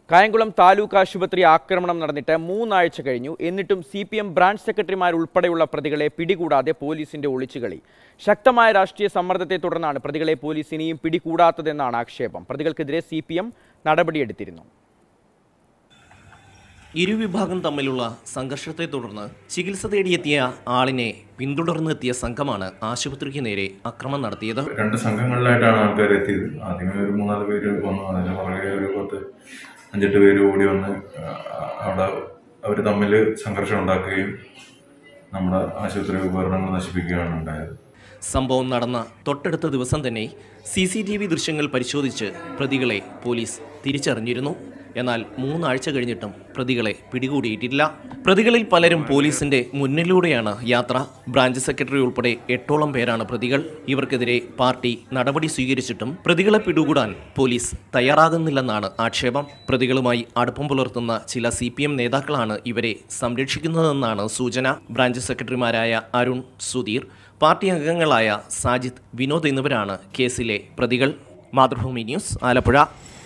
കായംകുളം താലൂക്ക് ആശുപത്രി ആക്രമണം നടന്നിട്ട് മൂന്നാഴ്ച കഴിഞ്ഞു എന്നിട്ടും സി പി എം ബ്രാഞ്ച് സെക്രട്ടറിമാരുൾപ്പെടെയുള്ള പ്രതികളെ പിടികൂടാതെ പോലീസിന്റെ ഒളിച്ചുകളി ശക്തമായ രാഷ്ട്രീയ സമ്മർദ്ദത്തെ തുടർന്നാണ് പ്രതികളെ പോലീസ് ഇനിയും പിടികൂടാത്തതെന്നാണ് ആക്ഷേപം പ്രതികൾക്കെതിരെ സി പി എം നടപടിയെടുത്തിരുന്നു ഇരുവിഭാഗം തമ്മിലുള്ള സംഘർഷത്തെ തുടർന്ന് ചികിത്സ തേടിയെത്തിയ ആളിനെ പിന്തുടർന്നെത്തിയ സംഘമാണ് ആശുപത്രിക്ക് നേരെ ആക്രമണം നടത്തിയത് രണ്ട് സംഘങ്ങളിലായിട്ടാണ് ആൾക്കാർ എത്തിയത് ആദ്യമേ ഒരു മൂന്നാല് പേര് വന്നു അതിന് പുറകെ ഒരു പത്ത് അഞ്ചെട്ട് പേര് ഓടി വന്ന് ആ, അവിടെ അവർ തമ്മിൽ സംഘർഷം ഉണ്ടാക്കുകയും നമ്മുടെ ആശുപത്രി ഉപകരണങ്ങൾ നശിപ്പിക്കുകയാണ് ഉണ്ടായത് സംഭവം നടന്ന തൊട്ടടുത്ത ദിവസം തന്നെ സി സി ടി വി ദൃശ്യങ്ങൾ പരിശോധിച്ച് പ്രതികളെ പോലീസ് തിരിച്ചറിഞ്ഞിരുന്നു എന്നാൽ മൂന്നാഴ്ച കഴിഞ്ഞിട്ടും പ്രതികളെ പിടികൂടിയിട്ടില്ല പ്രതികളിൽ പലരും പോലീസിന്റെ മുന്നിലൂടെയാണ് യാത്ര ബ്രാഞ്ച് സെക്രട്ടറി ഉൾപ്പെടെ എട്ടോളം പേരാണ് പ്രതികൾ ഇവർക്കെതിരെ പാർട്ടി നടപടി സ്വീകരിച്ചിട്ടും പ്രതികളെ പിടികൂടാൻ പോലീസ് തയ്യാറാകുന്നില്ലെന്നാണ് ആക്ഷേപം പ്രതികളുമായി അടുപ്പം പുലർത്തുന്ന ചില സി പി എം നേതാക്കളാണ് ഇവരെ സംരക്ഷിക്കുന്നതെന്നാണ് സൂചന ബ്രാഞ്ച് സെക്രട്ടറിമാരായ അരുൺ സുധീർ പാർട്ടി അംഗങ്ങളായ സാജിദ് വിനോദ് എന്നിവരാണ് കേസിലെ പ്രതികൾ മാതൃഭൂമി ന്യൂസ് ആലപ്പുഴ